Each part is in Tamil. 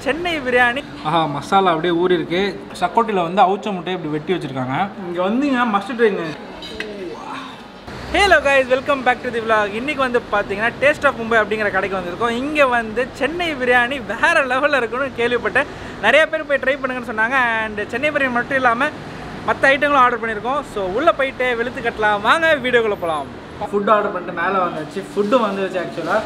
சென்னை பிரியாணி ஆஹா மசாலா அப்படியே ஊறி இருக்கு சக்கோட்டியில் வந்து அவுச்ச முட்டையை இப்படி வெட்டி வச்சிருக்காங்க இங்கே வந்தீங்க மஸ்ட் ட்ரைங்க hello guys welcome back to the vlog இன்னைக்கு வந்து பார்த்தீங்கன்னா டேஸ்ட் ஆஃப் மும்பை அப்படிங்கிற கடைக்கு வந்திருக்கோம் இங்கே வந்து சென்னை பிரியாணி வேற லெவலில் இருக்குன்னு கேள்விப்பட்டேன் நிறைய பேர் போய் ட்ரை பண்ணுங்கன்னு சொன்னாங்க அண்ட் சென்னை பிரியாணி மட்டும் இல்லாமல் மற்ற ஐட்டங்களும் ஆர்டர் பண்ணியிருக்கோம் ஸோ உள்ளே போயிட்டு வெளுத்து கட்டலாம் வாங்க வீடியோக்குள்ளே போகலாம் ஃபுட் ஆர்டர் பண்ணிட்டு மேலே வந்துச்சு ஃபுட்டும் வந்துச்சு ஆக்சுவலாக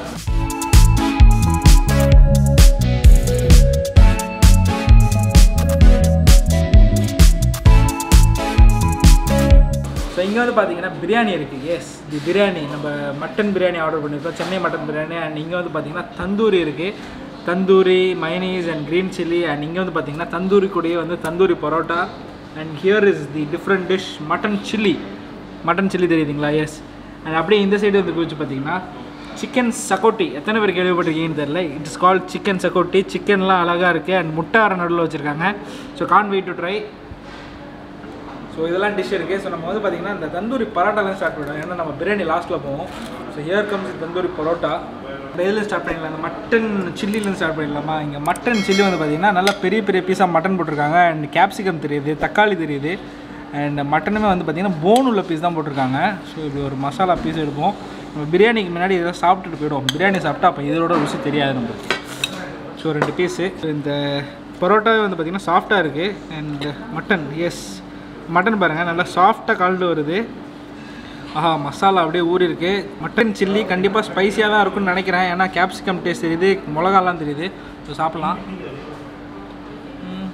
ஸோ இங்கே வந்து பார்த்தீங்கன்னா பிரியாணி இருக்குது எஸ் தி பிரியாணி நம்ம மட்டன் பிரியாணி ஆர்டர் பண்ணியிருக்கோம் சென்னை மட்டன் பிரியாணி அண்ட் இங்கே வந்து பார்த்தீங்கன்னா தந்தூரி இருக்குது tandoori mayonnaise and green chilli and இங்கே வந்து பார்த்தீங்கன்னா தந்தூரி கூடயே வந்து tandoori parotta and here is the different dish mutton chilli mutton chilli தெரியுதுங்களா எஸ் அண்ட் அப்படியே இந்த சைடு வந்து வச்சு பார்த்தீங்கன்னா சிக்கன் சக்கோட்டி எத்தனை பேர் கேள்விப்பட்டிருக்கீங்கன்னு தெரில இட்ஸ் கால் சிக்கன் சக்கோட்டி சிக்கன்லாம் அழகாக இருக்குது அண்ட் முட்டை அரை நடுவில் வச்சுருக்காங்க so can't wait to try so இதெல்லாம் டிஷ் இருக்குது ஸோ நம்ம வந்து பார்த்திங்கன்னா இந்த தந்தூரி பரோட்டாலாம் ஸ்டார்ட் பண்ணுவோம் ஏன்னா நம்ம பிரியாணி லாஸ்ட்டில் போவோம் so here comes tandoori parotta இந்த இதில் ஸ்டார்ட் பண்ணிடலாம் இந்த மட்டன் சில்லிலேருந்து ஸ்டார்ட் பண்ணிடலாமா இங்கே மட்டன் சில்லி வந்து பார்த்திங்கன்னா நல்லா பெரிய பெரிய பீஸாக மட்டன் போட்டிருக்காங்க அண்ட் கேப்சிகம் தெரியுது தக்காளி தெரியுது அண்ட் மட்டனுமே வந்து பார்த்திங்கன்னா போன் உள்ள பீஸ் தான் போட்டிருக்காங்க ஸோ இப்படி ஒரு மசாலா பீஸ் எடுப்போம் நம்ம பிரியாணிக்கு முன்னாடி இதெல்லாம் சாப்பிட்டுட்டு போயிடுவோம் பிரியாணி சாப்பிட்டா அப்போ இதோட ருசி தெரியாது நம்மளுக்கு ஸோ ரெண்டு பீஸு இந்த பரோட்டாவே வந்து பார்த்திங்கன்னா சாஃப்டாக இருக்குது அண்ட் மட்டன் எஸ் மட்டன் பாருங்கள் நல்லா சாஃப்டாக கலந்து வருது ஆஹா மசாலா அப்படியே ஊறி இருக்கு மட்டன் சில்லி கண்டிப்பாக ஸ்பைசியாக தான் இருக்கும்னு நினைக்கிறேன் ஏன்னா கேப்சிகம் டேஸ்ட் தெரியுது மிளகாலாம் தெரியுது ஸோ சாப்பிட்லாம் ம்.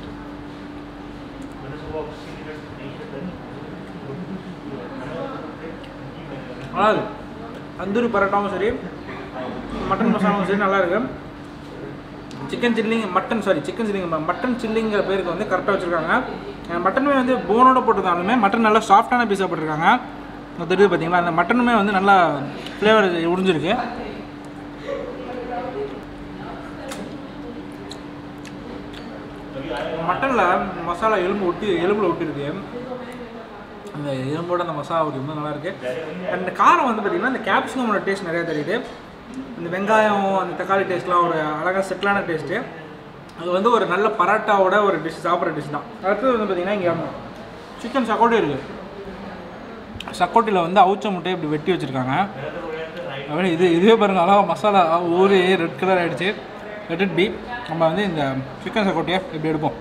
நல்லா இருக்கு தந்தூரி பரோட்டாவும் சரி மட்டன் மசாலாவும் சரி நல்லா இருக்கு chicken chilli mutton sorry chicken சில்லிங்க மட்டன் சில்லிங்கிற பேருக்கு வந்து கரெக்டாக வச்சுருக்காங்க மட்டனுமே வந்து போனோட போட்டிருந்தாலுமே மட்டன் நல்லா சாஃப்டான பீஸாக போட்டிருக்காங்க அது தெரியுது பார்த்தீங்களா அந்த மட்டனுமே வந்து நல்லா ஃப்ளேவர் உறிஞ்சிருக்கு மட்டனில் மசாலா எலும்பு ஒட்டி எலும்பில் ஒட்டிருக்கு அந்த எலும்போட அந்த மசாலா ஒட்டி ரொம்ப நல்லா இருக்கு அந்த காரம் வந்து பார்த்தீங்கன்னா இந்த கேப்சிகமோட டேஸ்ட் நிறையா தெரியுது இந்த வெங்காயம் அந்த தக்காளி டேஸ்ட்லாம் ஒரு அழகாக செட்டிலான டேஸ்ட்டு அது வந்து ஒரு நல்ல பரோட்டாவோட ஒரு டிஷ் சாப்பிட்ற டிஷ் தான் அடுத்தது வந்து பார்த்தீங்கன்னா இங்கே சிக்கன் சக்கோட்டி இருக்குது சக்கோட்டியில் வந்து அவுச்ச முட்டையை இப்படி வெட்டி வச்சுருக்காங்க அப்படியே இது இதுவே பாருங்கள் அழகாக மசாலா ஊறி ரெட் கலர் ஆகிடுச்சு ரெட் இட் பி நம்ம வந்து இந்த சிக்கன் சக்கோட்டியை இப்படி எடுப்போம்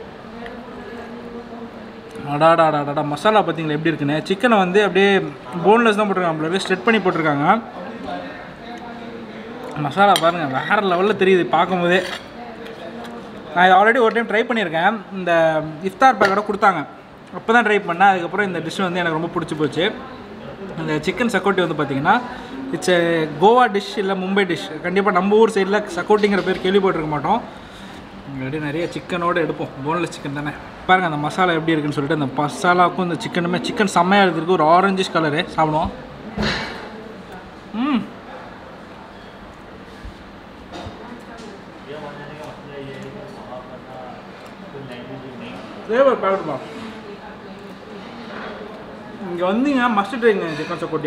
அடாடா அடாடா மசாலா பார்த்தீங்களா எப்படி இருக்குன்னு சிக்கனை வந்து அப்படியே போன்லெஸ் தான் போட்டிருக்காங்க அப்படியே ஸ்ட்ரெட் பண்ணி போட்டிருக்காங்க மசாலா பாருங்கள் வேறு லெவலில் தெரியுது பார்க்கும்போதே நான் இது ஆல்ரெடி ஒரு டைம் ட்ரை பண்ணியிருக்கேன் இந்த இஃப்தார் பேக்கோட கொடுத்தாங்க அப்போ தான் ட்ரை பண்ணேன் அதுக்கப்புறம் இந்த டிஷ் வந்து எனக்கு ரொம்ப பிடிச்சி போச்சு இந்த சிக்கன் சக்கோட்டி வந்து பார்த்திங்கன்னா இட்ஸ் எ கோவா டிஷ் இல்லை மும்பை டிஷ் கண்டிப்பாக நம்ம ஊர் சைடில் சக்கோட்டிங்கிற பேர் கேள்விப்பட்டிருக்க மாட்டோம் அப்படியே நிறைய சிக்கனோடு எடுப்போம் போன்லெஸ் சிக்கன் தானே பாருங்கள் அந்த மசாலா எப்படி இருக்குன்னு சொல்லிட்டு அந்த மசாலாவுக்கும் இந்த சிக்கனுமே சிக்கன் செம்மையாக இருக்கிறதுக்கு ஒரு ஆரஞ்சிஷ் கலரு சாப்பிடுவோம் ம் ஃப்ளேவர் பார்க்கட்டுமா இங்கே வந்தீங்க மஸ்ட் ட்ரைங்க சிக்கன் சக்கோட்டி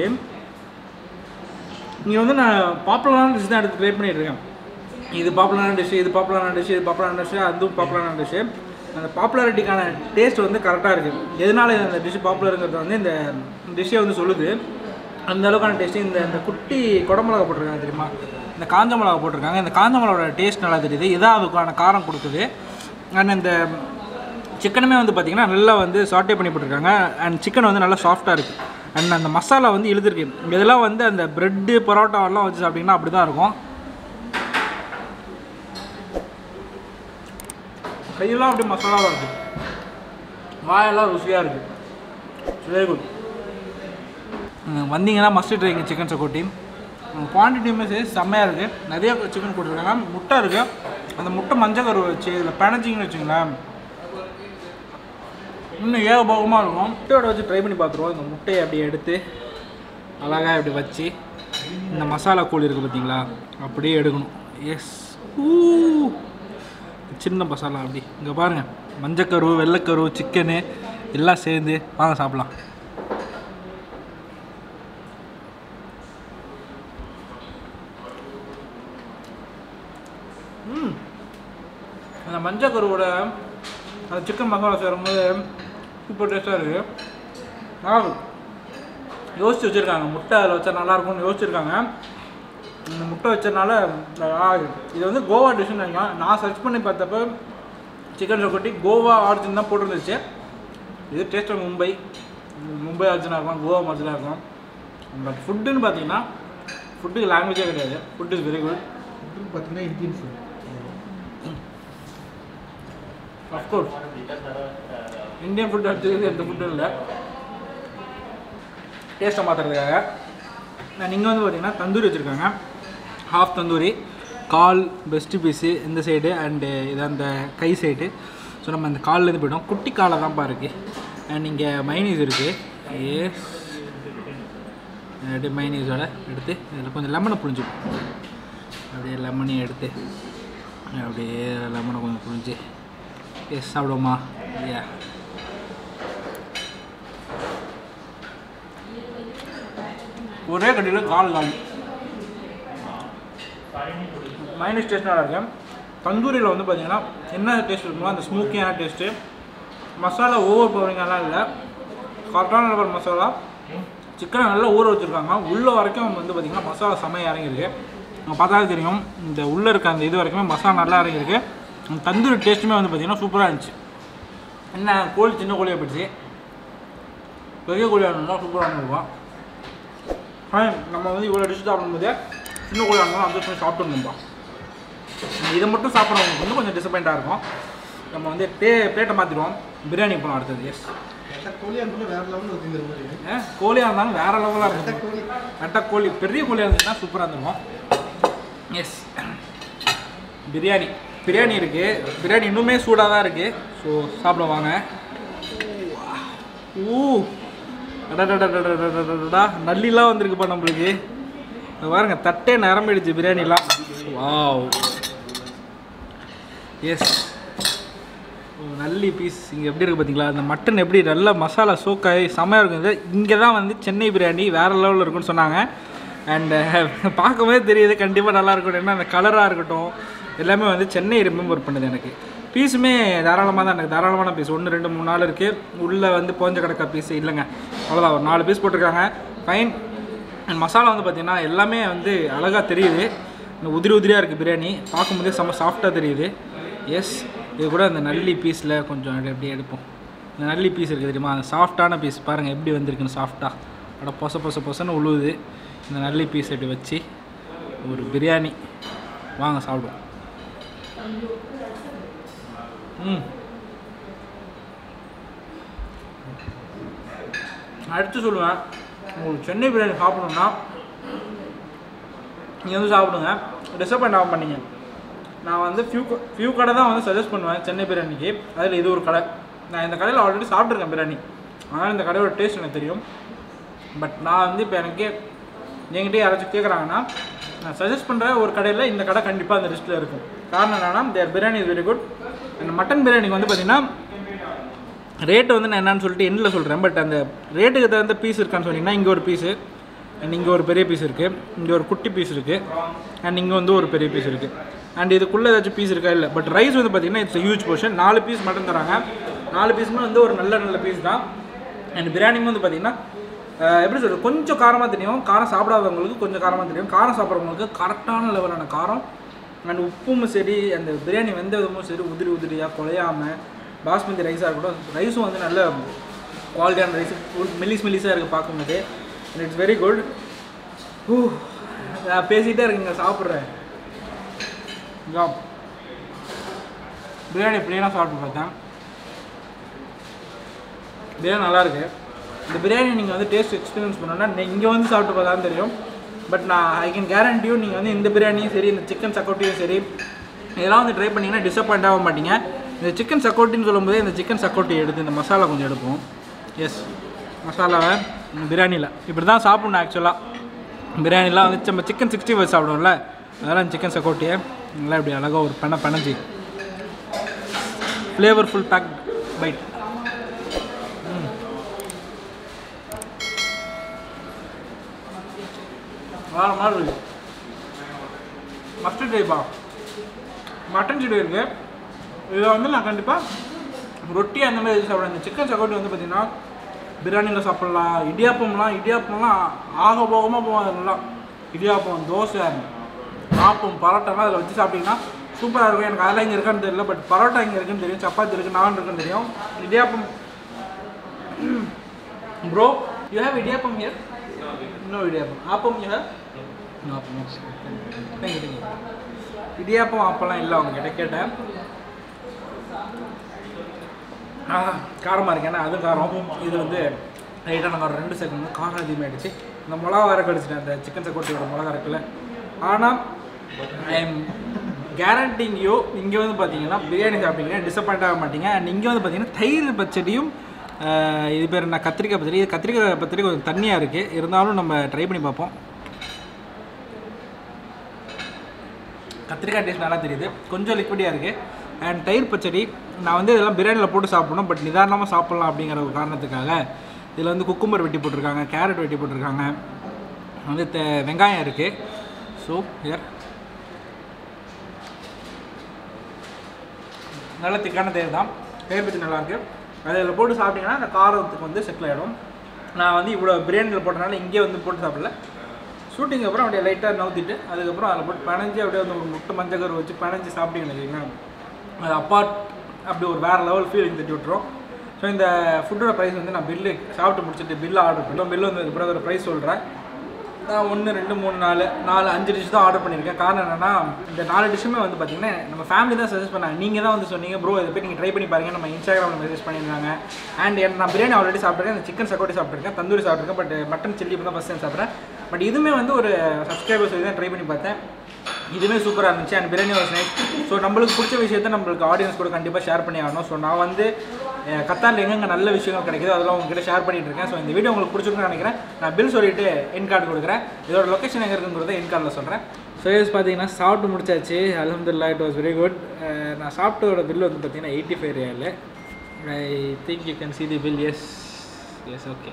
இங்கே வந்து நான் பாப்புலரான டிஷ் தான் எடுத்து ட்ரை பண்ணிட்டு இருக்கேன் இது பாப்புலரான டிஷ் இது பாப்புலரான டிஷ் இது பாப்புலரான டிஷ் அதுவும் பாப்புலரான டிஷ்ஷு அந்த பாப்புலாரிட்டிக்கான டேஸ்ட் வந்து கரெக்டாக இருக்குது எதனால இந்த டிஷ் பாப்புலருங்கிறது வந்து இந்த டிஷ்ஷே வந்து சொல்லுது அந்த அளவுக்கான டேஸ்ட்டு இந்த இந்த குட்டி குடமிளகா போட்டிருக்காங்க தெரியுமா இந்த காஞ்ச மிளகா போட்டிருக்காங்க இந்த காஞ்ச மிளகாவோட டேஸ்ட் நல்லா தெரியுது இதான் அதுக்கான காரம் கொடுக்குது அண்ட் இந்த சிக்கனுமே வந்து பார்த்திங்கன்னா நல்லா வந்து சாட்டே பண்ணி போட்டிருக்காங்க அண்ட் சிக்கன் வந்து நல்லா சாஃப்டாக இருக்குது அண்ட் அந்த மசாலா வந்து இழுத்துருக்கு இதெல்லாம் வந்து அந்த ப்ரெட்டு பரோட்டாவெல்லாம் வச்சு சாப்பிட்டிங்கன்னா அப்படி தான் இருக்கும் கையெல்லாம் அப்படி மசாலாவாக இருக்குது வாயெல்லாம் ருசியாக இருக்குது வெரி குட் வந்தீங்கன்னா மஸ்ட் ட்ரைங்க சிக்கன் சக்கோட்டி குவான்டிட்டியுமே சரி செம்மையாக இருக்குது நிறைய சிக்கன் போட்டிருக்காங்க முட்டை இருக்குது அந்த முட்டை மஞ்சள் கரு வச்சு இதில் பிணைச்சிங்கன்னு வச்சுங்களேன் இன்னும் ஏகபோகமாக இருக்கும் முட்டையோட வச்சு ட்ரை பண்ணி பார்த்துருவோம் இந்த முட்டையை அப்படி எடுத்து அழகாக இப்படி வச்சு இந்த மசாலா கூழ் இருக்குது பார்த்தீங்களா அப்படியே எடுக்கணும் எஸ் ஊ சின்ன மசாலா அப்படி இங்கே பாருங்கள் மஞ்சக்கரு வெள்ளைக்கரு சிக்கனு எல்லாம் சேர்ந்து வாங்க சாப்பிட்லாம் அந்த மஞ்சள் கருவோட அந்த சிக்கன் மசாலா சேரும்போது சூப்பர் டேஸ்ட்டாக இருக்குது நல்லா இருக்கு. யோசிச்சு வச்சுருக்காங்க முட்டை அதில் வச்சா நல்லா இருக்கும்னு யோசிச்சிருக்காங்க இந்த முட்டை வச்சதுனால நல்லா இருக்கு. இது வந்து கோவா டிஷ்ஷுன்னு நினைக்கலாம் நான் சர்ச் பண்ணி பார்த்தப்ப சிக்கன் சொக்கட்டி கோவா ஆர்ஜின் தான் போட்டிருந்துச்சு இது டேஸ்ட் ஆஃப் மும்பை மும்பை ஆர்ஜினாக இருக்கும் கோவா ஆர்ஜினாக இருக்கும் பட் ஃபுட்டுன்னு பார்த்தீங்கன்னா ஃபுட்டுக்கு லாங்குவேஜே கிடையாது ஃபுட் இஸ் வெரி குட் ஃபுட்டுன்னு பார்த்தீங்கன்னா Indian food of course Indian food அடிச்சது எந்த ஃபுட்டும் இல்லை டேஸ்ட்டை மாற்றுறதுக்காக நான் நீங்கள் வந்து பார்த்தீங்கன்னா தந்தூரி வச்சுருக்காங்க ஹாஃப் தந்தூரி கால் பெஸ்ட்டு பீஸு இந்த சைடு அண்டு இது அந்த கை சைடு ஸோ நம்ம அந்த கால்லேருந்து போய்ட்டோம் குட்டி காலை தான்ப்பா இருக்குது அண்ட் இங்கே மைனீஸ் இருக்குது ஏ அப்படியே மைனீஸோட எடுத்து இதில் கொஞ்சம் லெமனை புழிஞ்சுக்கும் அப்படியே லெமனையும் எடுத்து அப்படியே லெமனை கொஞ்சம் புழிஞ்சு எஸ் சாப்பிடுவோமா இல்லையா ஒரே கட்டியில் கால் கால் மைனஸ் டேஸ்ட் நல்லா இருக்கு தந்தூரியில் வந்து பார்த்தீங்கன்னா என்ன டேஸ்ட் இருக்குமோ அந்த ஸ்மூக்கியான டேஸ்ட்டு மசாலா ஓவர் பவரிங்கெல்லாம் இல்லை கரெக்டான லெவல் மசாலா சிக்கனை நல்லா ஊற வச்சுருக்காங்க உள்ள வரைக்கும் வந்து பார்த்திங்கன்னா மசாலா செமையாக இறங்கியிருக்கு நம்ம பார்த்தாலே தெரியும் இந்த உள்ளே இருக்க அந்த இது வரைக்குமே மசாலா நல்லா இறங்கியிருக்கு அந்த தந்தூரி டேஸ்ட்டுமே வந்து பார்த்திங்கன்னா சூப்பராக இருந்துச்சு என்ன கோழி சின்ன கோழியாக போயிடுச்சு பெரிய கோழியாக இருந்தால் சூப்பராக இருக்கும் ஃபைன் நம்ம வந்து இவ்வளோ டிஷ் சாப்பிடும்போது சின்ன கோழியாக இருந்தாலும் அட்ஜஸ்ட் பண்ணி சாப்பிட்டுருந்தோம்பா இதை மட்டும் சாப்பிட்றவங்களுக்கு வந்து கொஞ்சம் டிசப்பாயிண்டாக இருக்கும் நம்ம வந்து பே பிளேட்டை மாற்றிடுவோம் பிரியாணி போகலாம் அடுத்தது எஸ் கோழியாக இருந்தாலும் வேறு லெவலில் ஊற்றிங்கிற மாதிரி கோழியாக இருந்தாலும் வேறு லெவலாக இருக்கும் கோழி வெட்டை கோழி பெரிய கோழியாக இருந்துச்சுன்னா சூப்பராக இருந்திருக்கும் எஸ் பிரியாணி பிரியாணி இருக்குது பிரியாணி இன்னுமே சூடாக தான் இருக்குது ஸோ சாப்பிட வாங்க ஊ அடடடடடடடடடா நல்லிலாம் வந்திருக்குப்பா நம்மளுக்கு இங்க பாருங்க தட்டே நிரம்பிடுச்சு பிரியாணிலாம் வாவ் எஸ் நல்லி பீஸ் இங்கே எப்படி இருக்குது பார்த்தீங்களா அந்த மட்டன் எப்படி நல்ல மசாலா சோக்காய் செமையாக இருக்குது இங்கே தான் வந்து சென்னை பிரியாணி வேறு லெவலில் இருக்குன்னு சொன்னாங்க அண்டு பார்க்கும்போதே தெரியுது கண்டிப்பாக நல்லா இருக்கும் ஏன்னா அந்த கலராக இருக்கட்டும் எல்லாமே வந்து சென்னை ரிமெம்பர் பண்ணுது எனக்கு பீஸுமே தாராளமாக தான் எனக்கு தாராளமான பீஸ் ஒன்று ரெண்டு மூணு நாள் இருக்குது உள்ளே வந்து போஞ்ச கிடக்க பீஸ் இல்லைங்க அவ்வளோதான் ஒரு நாலு பீஸ் போட்டிருக்காங்க ஃபைன் அண்ட் மசாலா வந்து பார்த்திங்கன்னா எல்லாமே வந்து அழகாக தெரியுது இந்த உதிரி உதிரியாக இருக்குது பிரியாணி பார்க்கும்போதே செம்ம சாஃப்டாக தெரியுது எஸ் இது கூட அந்த நல்லி பீஸில் கொஞ்சம் அப்படி அப்படியே எடுப்போம் இந்த நல்லி பீஸ் இருக்குது தெரியுமா அந்த சாஃப்டான பீஸ் பாருங்கள் எப்படி வந்திருக்குன்னு சாஃப்டாக அட பொச பொச பொசன்னு உழுவுது இந்த நல்லி பீஸ் இப்படி வச்சு ஒரு பிரியாணி வாங்க சாப்பிடுவோம் ம் அடுத்து சொல்லுவேன் உங்களுக்கு சென்னை பிரியாணி சாப்பிடணும்னா நீங்கள் வந்து சாப்பிடுங்க டிசப்பாயிண்ட் ஆக பண்ணீங்க நான் வந்து ஃபியூ ஃபியூ கடை தான் வந்து சஜஸ்ட் பண்ணுவேன் சென்னை பிரியாணிக்கு அதில் இது ஒரு கடை நான் இந்த கடையில் ஆல்ரெடி சாப்பிட்ருக்கேன் பிரியாணி அதனால் இந்த கடையோட டேஸ்ட் எனக்கு தெரியும் பட் நான் வந்து இப்போ எனக்கு என்கிட்ட யாராச்சும் கேட்குறாங்கன்னா நான் சஜஸ்ட் பண்ணுற ஒரு கடையில் இந்த கடை கண்டிப்பாக அந்த லிஸ்ட்டில் இருக்கும் காரணம் என்னன்னா there biryani is very good அந்த மட்டன் பிரியாணிக்கு வந்து பார்த்திங்கன்னா ரேட்டு வந்து நான் என்னன்னு சொல்லிட்டு எண்ணில் சொல்கிறேன் பட் அந்த ரேட்டுக்கு தகுந்த பீஸ் இருக்கான்னு சொன்னீங்கன்னா இங்கே ஒரு பீஸு அண்ட் இங்கே ஒரு பெரிய பீஸ் இருக்குது இங்கே ஒரு குட்டி பீஸ் இருக்குது அண்ட் இங்கே வந்து ஒரு பெரிய பீஸ் இருக்குது அண்ட் இதுக்குள்ளே ஏதாச்சும் பீஸ் இருக்கா இல்லை பட் ரைஸ் வந்து பார்த்திங்கன்னா இட்ஸ் ஹியூஜ் போர்ஷன் நாலு பீஸ் மட்டும் தராங்க நாலு பீஸுமே வந்து ஒரு நல்ல நல்ல பீஸ் தான் அண்ட் பிரியாணியும் வந்து பார்த்திங்கன்னா அஹ், எப்படி சொல்கிறது கொஞ்சம் காரமாக தெரியும் காரம் சாப்பிடாதவங்களுக்கு கொஞ்சம் காரமாக தெரியும் காரம் சாப்பிட்றவங்களுக்கு கரெக்டான லெவலான காரம் அண்ட் உப்பும் சரி அந்த பிரியாணி வெந்த விதமும் சரி உதிரி உதிரியாக குலையாமல் பாஸ்மதி ரைஸாக இருக்கட்டும் ரைஸும் வந்து நல்ல குவாலிட்டியான ரைஸ் மெல்லிஸ் மெல்லிஸாக இருக்குது பார்க்கும்போது அண்ட் இட்ஸ் வெரி குட் ஊ நான் பேசிகிட்டே இருக்கேங்க சாப்பிட்றேன் ஜாப் பிரியாணி பிளேனாக சாப்பிட்டு பார்த்தேன் பிரியாணி நல்லா இருக்கு இந்த பிரியாணி நீங்கள் வந்து டேஸ்ட் எக்ஸ்பீரியன்ஸ் பண்ணணும்னா இங்கே வந்து சாப்பிட்டு பார்த்தா தான் தெரியும் பட் நான் ஐ கேன் கேரண்டியூ நீங்கள் வந்து இந்த பிரியாணியும் சரி இந்த சிக்கன் சக்கோட்டியும் சரி இதெல்லாம் வந்து ட்ரை பண்ணிங்கன்னா டிசப்பாயிண்ட் ஆக மாட்டீங்க இந்த சிக்கன் சக்கோட்டின்னு சொல்லும்போது இந்த சிக்கன் சக்கோட்டி எடுத்து இந்த மசாலா கொஞ்சம் எடுப்போம் எஸ் மசாலாவை பிரியாணியில் இப்படி தான் சாப்பிட்ணும் ஆக்சுவலாக பிரியாணிலாம் வந்து நம்ம சிக்கன் சிக்ஸ்டி ஃபைவ் சாப்பிடுவோம்ல அதெல்லாம் சிக்கன் சக்கோட்டியை நல்லா இப்படி அழகாக ஒரு பெண பனஞ்சி ஃப்ளேவர்ஃபுல் பேக் பைட் வேறு மாதிரி இருக்கு மஸ்டர்ட் டைப்பா மட்டன் சில்லி இருக்கு இதில் வந்து நான் கண்டிப்பாக ரொட்டி அந்த மாதிரி எதுவும் சாப்பிடுவேன் இந்த சிக்கன் சக்கோட்டி வந்து பார்த்தீங்கன்னா பிரியாணியில் சாப்பிட்லாம் இடியாப்பம்லாம் இடியாப்பம்லாம் ஆக போகமாக போவாங்க நல்லா இடியாப்பம் தோசை ஆப்பம் பரோட்டாலாம் அதில் வச்சு சாப்பிட்டீங்கன்னா சூப்பராக இருக்கும் எனக்கு அதெல்லாம் இங்கே இருக்கான்னு தெரியல பட் பரோட்டா இங்கே இருக்குன்னு தெரியும் சப்பாத்தி இருக்குது நான் இருக்குன்னு தெரியும் idiyappam bro you have idiyappam here no idiyappam appam you have no appam thank you thank you idiyappam ஆப்பெல்லாம் இல்லை அவங்ககிட்ட கேட்டேன் ஆ காரமாக இருக்கு ஏன்னா அது காரம் இது வந்து லைட்டாக நாங்கள் ஒரு ரெண்டு செகண்ட் வந்து காரம் அதிகமாகிடுச்சு இந்த மிளகா வேற கடிச்சிட்டேன் அந்த சிக்கன் சக்கோட்டியோட மிளகா இருக்குல்ல ஆனால் ஐ எம் கேரண்டிங் யூ இங்கே வந்து பார்த்தீங்கன்னா பிரியாணி சாப்பிட்டீங்கன்னா டிசப்பாயிண்ட் ஆக மாட்டீங்க அண்ட் இங்கே வந்து பார்த்தீங்கன்னா தயிர் பச்சடியும் ஆஹ், இது பேர் என்ன கத்திரிக்காய் பச்சடி இது கத்திரிக்காய் பச்சடி கொஞ்சம் தண்ணியாக இருக்குது இருந்தாலும் நம்ம ட்ரை பண்ணி பார்ப்போம் கத்திரிக்காய் டேஸ்ட் நல்லா தெரியுது கொஞ்சம் லிக்விடியாக இருக்குது அண்ட் தயிர் பச்சடி நான் வந்து இதெல்லாம் பிரியாணியில் போட்டு சாப்பிடணும் பட் நிதானமாக சாப்பிட்லாம் அப்படிங்கிற ஒரு காரணத்துக்காக இதில் வந்து குக்கும்பர் வெட்டி போட்டிருக்காங்க கேரட் வெட்டி போட்டிருக்காங்க வந்து தெ- வெங்காயம் இருக்குது ஸோ ஹியர் நல்ல திக்கான தயிர் தான் தயிர் பச்சடி நல்லாயிருக்கு அதில் போட்டு சாப்பிட்டீங்கன்னா அந்த காரத்துக்கு வந்து செட்டில் ஆகிடும் நான் வந்து இவ்வளோ பிரியாணியில் போட்டனால இங்கே வந்து போட்டு சாப்பிடல ஷூட்டிங் அப்புறம் அப்படியே லைட்டாக நவுத்திட்டு அதுக்கப்புறம் அதில் போட்டு பிணைஞ்சு அப்படியே வந்து ஒரு முட்டை மஞ்சக்கரு வச்சு பிணைஞ்சு சாப்பிட்டீங்கன்னு வச்சுக்கோங்களேன் அது அப்பார்ட் அப்படி ஒரு வேறு லெவல் ஃபீலிங் தட்டி விட்டுரும் ஸோ இந்த ஃபுட்டோட ப்ரைஸ் வந்து நான் பில்லு சாப்பிட்டு முடிச்சுட்டு பில்லு ஆர்டர் பண்ணோம் பில்லு வந்து பிறகு ஒரு ப்ரைஸ் சொல்கிறேன் நான் ஒன்று ரெண்டு மூணு நாலு நாலு அஞ்சு டிஷ் தான் ஆர்டர் பண்ணியிருக்கேன் காரணம் என்னன்னா இந்த நாலு டிஷ்ஷுமே வந்து பார்த்தீங்கன்னா நம்ம ஃபேமிலி தான் சஜஸ்ட் பண்ணாங்க நீங்கள் தான் வந்து சொன்னீங்க ப்ரோ இதை போய் நீங்கள் ட்ரை பண்ணி பாருங்க நம்ம இன்ஸ்டாகிராமில் மெசேஜ் பண்ணியிருந்தாங்க அண்ட் நான் பிரியாணி ஆல்ரெடி சாப்பிட்ருக்கேன் இந்த சிக்கன் சக்கோட்டி சாப்பிட்ருக்கேன் தந்தூரி சாப்பிட்ருக்கேன் பட் மட்டன் சில்லி இப்போ தான் ஃபஸ்ட் டைம் சாப்பிட்றேன் பட் இதுவுமே வந்து ஒரு சப்ஸ்கிரைபர்ஸ் சொல்லி தான் ட்ரை பண்ணி பார்த்தேன் இதுவுமே சூப்பராக இருந்துச்சு and biryani was nice so நம்மளுக்கு பிடிச்ச விஷயத்தை நம்மளுக்கு ஆடியன்ஸ் கூட கண்டிப்பாக ஷேர் பண்ணி ஆகணும் ஸோ நான் வந்து அஹ், கத்தாரில் எங்கெங்க நல்ல விஷயங்கள் கிடைக்குதோ அதெல்லாம் உங்ககிட்ட ஷேர் பண்ணிட்டு இருக்கேன் ஸோ இந்த வீடியோ உங்களுக்கு பிடிச்சிருக்குன்னு நினைக்கிறேன் நான் பில் சொல்லிட்டு என் கார்டு கொடுக்குறேன் இதோட லொக்கேஷன் எங்கே இருக்குங்கிறத என் கார்டில் சொல்கிறேன் ஸோ யூஸ் பார்த்தீங்கன்னா சாப்பிட்டு முடிச்சாச்சு அலமதுல்லா இட் வாஸ் வெரி குட் நான் சாப்பிட்டோட பில் வந்து பார்த்தீங்கன்னா eighty five riyal I think you can see the bill yes yes okay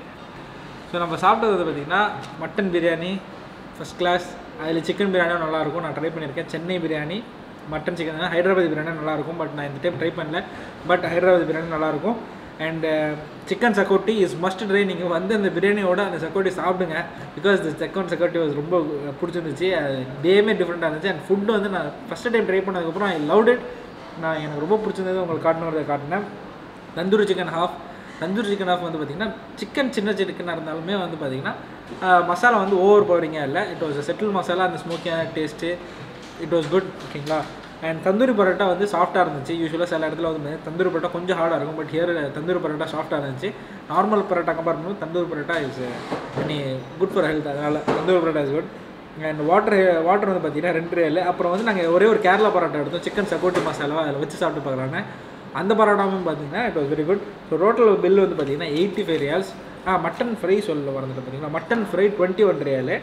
so நம்ம சாப்பிட்டது வந்து பார்த்திங்கன்னா மட்டன் பிரியாணி ஃபஸ்ட் கிளாஸ் அதில் சிக்கன் பிரியாணியும் நல்லாயிருக்கும் நான் ட்ரை பண்ணியிருக்கேன் சென்னை பிரியாணி மட்டன் சிக்கன் ஹைதராபாத் பிரியாணி நல்லாயிருக்கும் பட் நான் இந்த டைம் ட்ரை பண்ணல பட் ஹைதராபாத் பிரியாணி நல்லாயிருக்கும் அண்ட் சிக்கன் சக்கோட்டி இஸ் மஸ்ட் ட்ரை நீங்கள் வந்து அந்த பிரியாணியோட அந்த சக்கோட்டி சாப்பிடுங்க பிகாஸ் த சிக்கன் சக்கோட்டி வாஸ் ரொம்ப பிடிச்சிருந்துச்சு டேமே டிஃப்ரெண்ட்டாக இருந்துச்சு அண்ட் ஃபுட்டு வந்து நான் ஃபஸ்ட்டு டைம் ட்ரை பண்ணதுக்கப்புறம் ஐ லவ்ட் இட் நான் எனக்கு ரொம்ப பிடிச்சிருந்தது உங்களுக்கு காட்டணுன்றதை காட்டினேன் tandoori chicken half tandoori chicken half வந்து பார்த்திங்கன்னா சிக்கன் சின்ன சிக்கனாக இருந்தாலுமே வந்து பார்த்திங்கன்னா ஆஹ், மசாலா வந்து ஓவர் பவரிங்காக இல்லை இட் வாஸ் செட்டில் மசாலா அந்த ஸ்மோக்கியான டேஸ்ட்டு இட் வாஸ் குட் ஓகேங்களா அண்ட் தந்தூரி பரோட்டா வந்து சாஃப்ட்டாக இருந்துச்சு யூஸ்வலாக சில இடத்துல வந்து தந்தூரி பரோட்டா கொஞ்சம் ஹார்டாக இருக்கும் பட் ஹியர் தந்தூரி பரோட்டா சாஃப்ட்டாக இருந்துச்சு நார்மல் பரோட்டா கம்பேர் பண்ணும்போது tandoori parotta is any good for health அதனால் tandoori parotta is good and water water வந்து பார்த்தீங்கன்னா ரெண்டு ரியல் அப்புறம் வந்து நாங்கள் ஒரே ஒரு கேரளா பரோட்டா எடுத்தோம் சிக்கன் சக்கோட்டி மசாலா அதில் வச்சு சாப்பிட்டு பார்க்குறாங்க அந்த பரோட்டாவும் பார்த்தீங்கன்னா it was very good so total bill வந்து பார்த்தீங்கன்னா எயிட்டி ஃபைவ் ரியால்ஸ் ஆ மட்டன் ஃப்ரை சொல்ல வரதுட்டு பார்த்தீங்கன்னா mutton fry twenty one riyal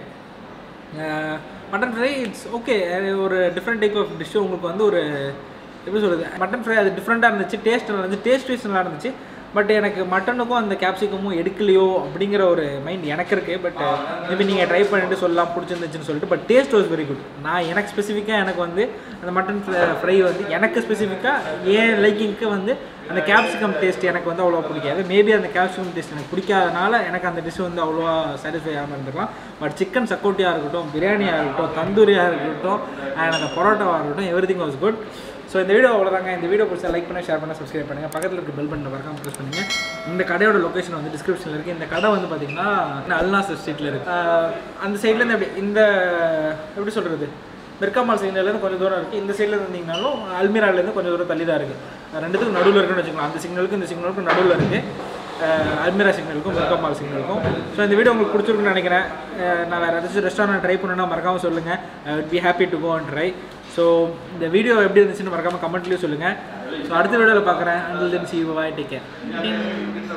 mutton fry it's okay ஒரு டிஃப்ரெண்ட் டைப் ஆஃப் டிஷ்ஷு உங்களுக்கு வந்து ஒரு எப்படி சொல்கிறது மட்டன் ஃப்ரை அது டிஃப்ரெண்ட்டாக இருந்துச்சு டேஸ்ட் நல்லா இருந்துச்சு டேஸ்ட் வைஸ் நல்லா இருந்துச்சு பட் எனக்கு மட்டனுக்கும் அந்த கேப்சிகமும் எடுக்கலையோ அப்படிங்கிற ஒரு மைண்ட் எனக்கு இருக்குது பட் மேபி நீங்கள் ட்ரை பண்ணிட்டு சொல்லலாம் பிடிச்சிருந்துச்சுன்னு சொல்லிட்டு but taste was very good நான் எனக்கு ஸ்பெசிஃபிக்காக எனக்கு வந்து அந்த மட்டன் ஃப்ரை வந்து எனக்கு ஸ்பெசிஃபிக்காக ஏன் லைக்கிங்க்கு வந்து அந்த கேப்சிகம் டேஸ்ட் எனக்கு வந்து அவ்வளோவா பிடிக்காது மேபி அந்த கேப்சிகம் டேஸ்ட் எனக்கு பிடிக்காதனால எனக்கு அந்த டிஷ் வந்து அவ்வளோவா சாட்டிஸ்ஃபை ஆகாமல் இருந்திருக்கலாம் பட் சிக்கன் சக்கோட்டியாக இருக்கட்டும் பிரியாணியாக இருக்கட்டும் தந்தூரியாக இருக்கட்டும் அண்ட் அந்த பரோட்டாவாக இருக்கட்டும் everything was good so இந்த வீடியோ அவ்வளோதாங்க இந்த வீடியோ பிடிச்சா லைக் பண்ணி ஷேர் பண்ண சப்ஸ்கிரைப் பண்ணுங்கள் பக்கத்தில் இருக்க பெல் பட்டன் மறக்காம ப்ரெஸ் பண்ணுங்கள் இந்த கடையோட லொக்கேஷன் வந்து டிஸ்கிரிப்ஷனில் இருக்குது இந்த கடை வந்து பார்த்தீங்கன்னா அல்நாஸ் ஸ்ட்ரீட்டில் இருக்குது அந்த சைட்லேருந்து அப்படி இந்த எப்படி சொல்கிறது மிர்காமால் சிக்னல்லேருந்து கொஞ்சம் தூரம் இருக்குது இந்த சைடில் இருந்தீங்கனாலும் அல்மீராலேருந்து கொஞ்சம் தூரம் தள்ளி தான் இருக்குது ரெண்டுத்துக்கும் நடுவில் இருக்குன்னு வச்சுக்கலாம் அந்த சிக்னலுக்கும் இந்த சிக்னலுக்கும் நடுவில் இருக்குது அல்மிரா சிக்னலுக்கும் மிர்காமால் சிக்னலுக்கும் ஸோ இந்த வீடியோ உங்களுக்கு பிடிச்சிருக்குன்னு நினைக்கிறேன் அஹ் நான் வேறு ஏதாச்சும் ரெஸ்டாரண்ட் ட்ரை பண்ணணும்னா மறக்காமல் சொல்லுங்கள் with be happy to go and try so இந்த வீடியோ எப்படி இருந்துச்சுன்னு மறக்காமல் கமெண்ட்லேயும் சொல்லுங்கள் ஸோ அடுத்த வீடியோவில் பார்க்குறேன் until then see bye take care